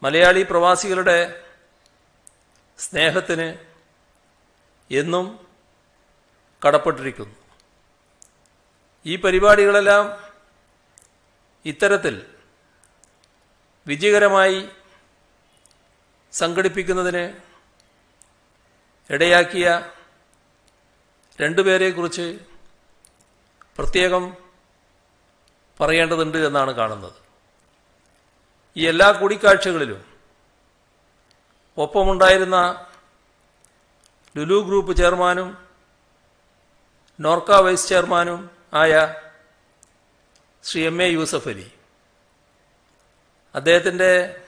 മലയാളി പ്രവാസികളുടെ സ്നേഹത്തിന് എന്നും കടപ്പെട്ടിരിക്കുന്നു ഈ പരിപാടികളെല്ലാം ഇത്തരത്തിൽ വിജയകരമായി സംഘടിപ്പിക്കുന്നതിന് ഇടയാക്കിയ രണ്ടുപേരെക്കുറിച്ച് പ്രത്യേകം പറയേണ്ടതുണ്ട് എന്നാണ് കാണുന്നത് ഈ എല്ലാ കൂടിക്കാഴ്ചകളിലും ഒപ്പമുണ്ടായിരുന്ന ലുലു ഗ്രൂപ്പ് ചെയർമാനും നോർക്ക വൈസ് ചെയർമാനും ആയ ശ്രീ എം എ യൂസഫ് അലി അദ്ദേഹത്തിൻ്റെ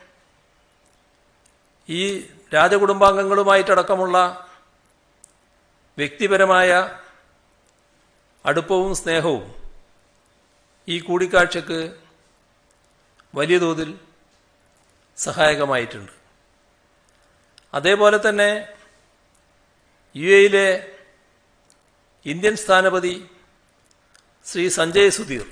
ഈ രാജകുടുംബാംഗങ്ങളുമായിട്ടടക്കമുള്ള വ്യക്തിപരമായ അടുപ്പവും സ്നേഹവും ഈ കൂടിക്കാഴ്ചക്ക് വലിയ തോതിൽ സഹായകമായിട്ടുണ്ട് അതേപോലെ തന്നെ യു എയിലെ ഇന്ത്യൻ സ്ഥാനപതി ശ്രീ സഞ്ജയ് സുധീർ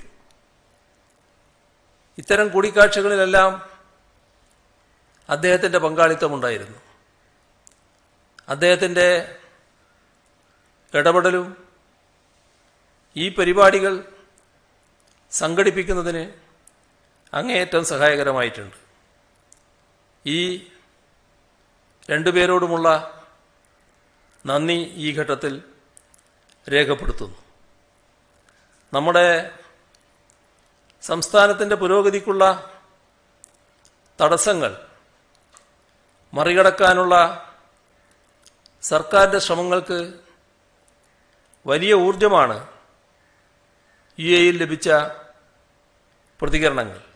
ഇത്തരം കൂടിക്കാഴ്ചകളിലെല്ലാം അദ്ദേഹത്തിൻ്റെ പങ്കാളിത്തമുണ്ടായിരുന്നു അദ്ദേഹത്തിൻ്റെ ഇടപെടലും ഈ പരിപാടികൾ സംഘടിപ്പിക്കുന്നതിന് അങ്ങേയറ്റം സഹായകരമായിട്ടുണ്ട് ഈ രണ്ടുപേരോടുമുള്ള നന്ദി ഈ ഘട്ടത്തിൽ രേഖപ്പെടുത്തുന്നു നമ്മുടെ സംസ്ഥാനത്തിൻ്റെ പുരോഗതിക്കുള്ള തടസ്സങ്ങൾ മറികടക്കാനുള്ള സർക്കാരിൻ്റെ ശ്രമങ്ങൾക്ക് വലിയ ഊർജമാണ് യു എയിൽ ലഭിച്ച പ്രതികരണങ്ങൾ